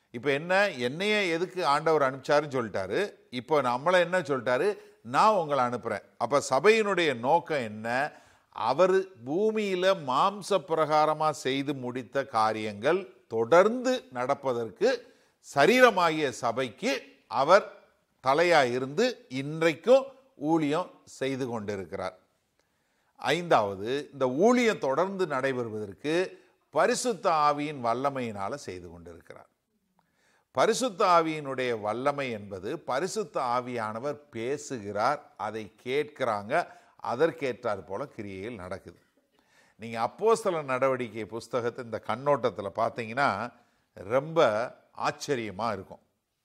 இப்போ என்ன என்னைய எதுக்கு ஆண்டவர் அனுப்பிச்சாருன்னு சொல்லிட்டாரு இப்போ நம்மளை என்ன சொல்லிட்டாரு நான் உங்களை அனுப்புகிறேன் அப்போ சபையினுடைய நோக்கம் என்ன அவர் பூமியில் மாம்ச பிரகாரமாக செய்து முடித்த காரியங்கள் தொடர்ந்து நடப்பதற்கு சரீரமாகிய சபைக்கு அவர் தலையாக இருந்து இன்றைக்கும் ஊழியம் செய்து கொண்டிருக்கிறார் ஐந்தாவது இந்த ஊழியம் தொடர்ந்து நடைபெறுவதற்கு பரிசுத்த ஆவியின் வல்லமையினால செய்து கொண்டிருக்கிறார் பரிசுத்த ஆவியினுடைய வல்லமை என்பது பரிசுத்த ஆவியானவர் பேசுகிறார் அதை கேட்கிறாங்க அதற்கேற்றார் போல கிரியைகள் நடக்குது நீங்கள் அப்போஸ்தல நடவடிக்கை புஸ்தகத்தை இந்த கண்ணோட்டத்தில் பார்த்தீங்கன்னா ரொம்ப ஆச்சரியமாக இருக்கும்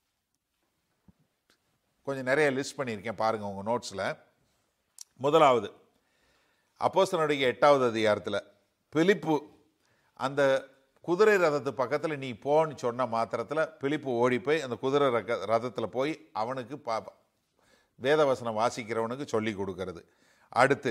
கொஞ்சம் நிறைய லிஸ்ட் பண்ணியிருக்கேன் பாருங்கள் உங்கள் நோட்ஸில் முதலாவது அப்போஸ்தலனுடைய எட்டாவது அதிகாரத்தில் பிலிப்பு அந்த குதிரை ரதத்து பக்கத்தில் நீ போன்னு சொன்ன மாத்திரத்தில் பிலிப்பு ஓடி போய் அந்த குதிரை ரக ரதத்தில் போய் அவனுக்கு பா வேதவசனம் வாசிக்கிறவனுக்கு சொல்லி கொடுக்கறது அடுத்து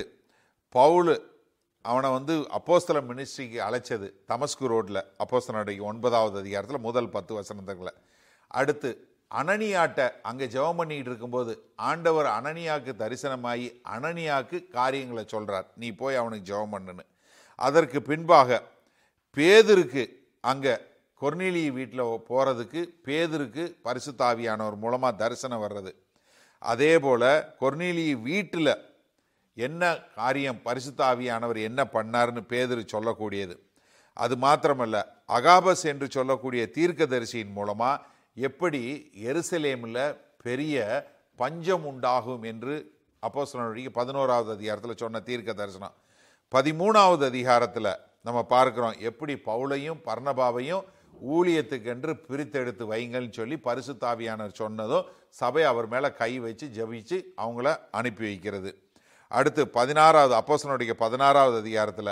பவுலு அவனை வந்து அப்போஸ்தல மினிஸ்ட்ரிக்கு அழைச்சது தமஸ்கு ரோட்டில் அப்போஸ்தலனுடைய ஒன்பதாவது அதிகாரத்தில் முதல் பத்து வசனத்துங்களை அடுத்து அனனியாட்ட அங்கே ஜெபம் பண்ணிட்டு இருக்கும்போது ஆண்டவர் அனனியாக்கு தரிசனமாகி அனனியாக்கு காரியங்களை சொல்கிறார் நீ போய் அவனுக்கு ஜெபம் பண்ணுன்னு அதற்கு பின்பாக பேதருக்கு அங்கே கொர்னிலி வீட்டில் போகிறதுக்கு பேதருக்கு பரிசுத்தாவியானவர் மூலமாக தரிசனம் வர்றது அதே போல் கொர்னிலி வீட்டில் என்ன காரியம் பரிசுத்தாவியானவர் என்ன பண்ணாருன்னு பேதரு சொல்லக்கூடியது அது மாத்திரமல்ல அகாபஸ் என்று சொல்லக்கூடிய தீர்க்கதரிசியின் மூலமாக எப்படி எருசலேமில் பெரிய பஞ்சம் உண்டாகும் என்று அப்போஸ்தலனுடைய பதினோராவது அதிகாரத்தில் சொன்ன தீர்க்க தரிசனம் பதிமூணாவது அதிகாரத்தில் நம்ம பார்க்குறோம் எப்படி பவுலையும் பர்ணபாவையும் ஊழியத்துக்கென்று பிரித்தெடுத்து வைங்கள்னு சொல்லி பரிசுத்தாவியானவர் சொன்னதும் சபை அவர் மேலே கை வச்சு ஜெபிச்சு அவங்கள அனுப்பி வைக்கிறது அடுத்து பதினாறாவது அப்போஸ்தலனுடைய பதினாறாவது அதிகாரத்தில்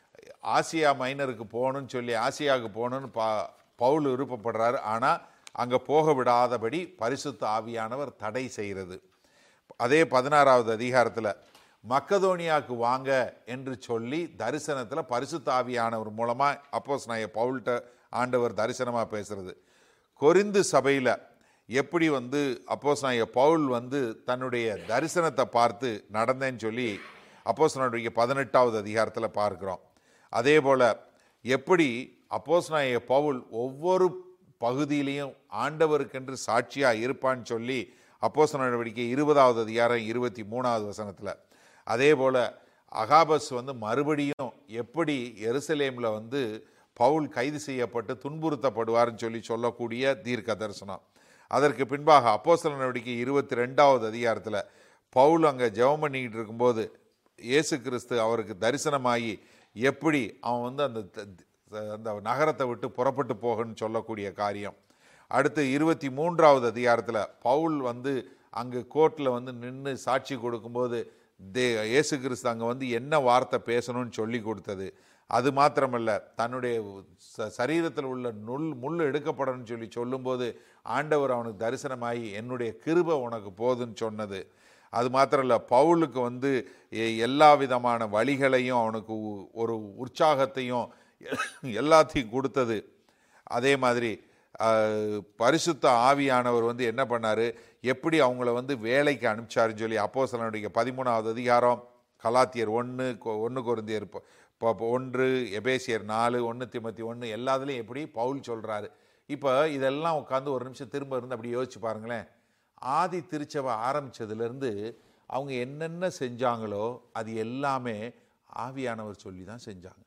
ஆசியா மைனருக்கு போகணும்னு சொல்லி ஆசியாவுக்கு போகணும்னு பா பவுல் விருப்பப்படுறாரு ஆனால் அங்கே போக விடாதபடி பரிசுத்த ஆவியானவர் தடை செய்கிறது அதே பதினாறாவது அதிகாரத்தில் மக்கதோனியாவுக்கு வாங்க என்று சொல்லி தரிசனத்தில் பரிசுத்த ஆவியானவர் மூலமாக அப்போஸ் நான் பவுல்கிட்ட ஆண்டவர் தரிசனமாக பேசுறது கொரிந்து சபையில் எப்படி வந்து அப்போஸ் நான் பவுல் வந்து தன்னுடைய தரிசனத்தை பார்த்து நடந்தேன்னு சொல்லி அப்போஸ் பதினெட்டாவது அதிகாரத்தில் பார்க்குறோம் அதே போல் எப்படி அப்போஸ் பவுல் ஒவ்வொரு பகுதியிலையும் ஆண்டவருக்கென்று சாட்சியாக இருப்பான்னு சொல்லி அப்போஸ் நடவடிக்கை இருபதாவது அதிகாரம் இருபத்தி மூணாவது வசனத்தில் அதே போல் அகாபஸ் வந்து மறுபடியும் எப்படி எருசலேமில் வந்து பவுல் கைது செய்யப்பட்டு துன்புறுத்தப்படுவார்னு சொல்லி சொல்லக்கூடிய தீர்க்க தரிசனம் அதற்கு பின்பாக அப்போஸ்தல நடவடிக்கை இருபத்தி ரெண்டாவது அதிகாரத்தில் பவுல் அங்கே ஜெபம் பண்ணிக்கிட்டு இருக்கும்போது இயேசு கிறிஸ்து அவருக்கு தரிசனமாகி எப்படி அவன் வந்து அந்த த- த- அந்த நகரத்தை விட்டு புறப்பட்டு போகணும்னு சொல்லக்கூடிய காரியம் அடுத்து இருபத்தி மூன்றாவது அதிகாரத்தில் பவுல் வந்து அங்கு கோர்ட்டில் வந்து நின்று சாட்சி கொடுக்கும்போது தே இயேசு கிறிஸ்து அங்கே வந்து என்ன வார்த்தை பேசணும்னு சொல்லி கொடுத்தது அது மாத்திரமல்ல தன்னுடைய ச- சரீரத்தில் உள்ள நுல் முள் எடுக்கப்படணும்னு சொல்லி சொல்லும்போது ஆண்டவர் அவனுக்கு தரிசனமாகி என்னுடைய கிருபை உனக்கு போதுன்னு சொன்னது அது மாத்திரம் இல்லை பவுலுக்கு வந்து எ- எல்லா விதமான வழிகளையும் அவனுக்கு உ- ஒரு உற்சாகத்தையும் எல்லாத்தையும் கொடுத்தது அதே மாதிரி அஹ், பரிசுத்த ஆவியானவர் வந்து என்ன பண்ணார் எப்படி அவங்கள வந்து வேலைக்கு அனுப்பிச்சாருன்னு சொல்லி அப்போஸ்தலனுடைய பதிமூணாவது அதிகாரம் கலாத்தியர் ஒன்று ஒன்று கொருந்தியர் ப- ப- ப- ஒன்று எபேசியர் நாலு ஒன்று திமத்தி ஒன்று எல்லாத்துலேயும் எப்படி பவுல் சொல்கிறாரு இப்போ இதெல்லாம் உட்காந்து ஒரு நிமிஷம் திரும்ப இருந்து அப்படி யோசிச்சு பாருங்களேன் ஆதி திருச்சபை ஆரம்பிச்சதுலேருந்து அவங்க என்னென்ன செஞ்சாங்களோ அது எல்லாமே ஆவியானவர் சொல்லி தான் செஞ்சாங்க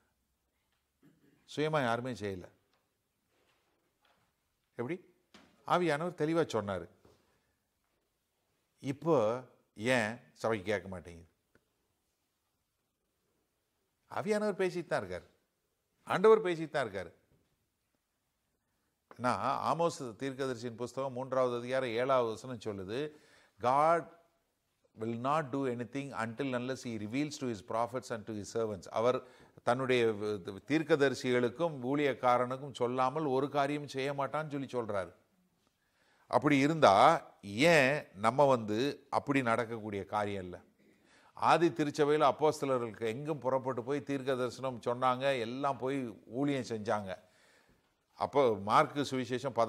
சுயமாக யாருமே செய்யலை எப்படி ஆவியானவர் தெளிவாக சொன்னார் இப்போ ஏன் சபைக்கு கேட்க மாட்டேங்குது ஆவியானவர் பேசிட்டு தான் இருக்கார் ஆண்டவர் பேசிட்டு தான் இருக்கார் நான் ஆமோஸ் தீர்க்கதரிசியின் புஸ்தகம் மூன்றாவது அதிகாரம் ஏழாவது வசனம் சொல்லுது God will not do anything until unless he reveals to his prophets and to his servants அவர் தன்னுடைய வ- தீர்க்கதரிசிகளுக்கும் ஊழியக்காரனுக்கும் சொல்லாமல் ஒரு காரியம் செய்ய மாட்டான்னு சொல்லி சொல்றாரு அப்படி இருந்தா ஏன் நம்ம வந்து அப்படி நடக்கக்கூடிய காரியம் இல்லை ஆதி திருச்சபையில் அப்போஸ்தலர்களுக்கு எங்கும் புறப்பட்டு போய் தீர்க்க தரிசனம் சொன்னாங்க எல்லாம் போய் ஊழியம் செஞ்சாங்க அப்போ மார்க்கு சுவிசேஷம் பத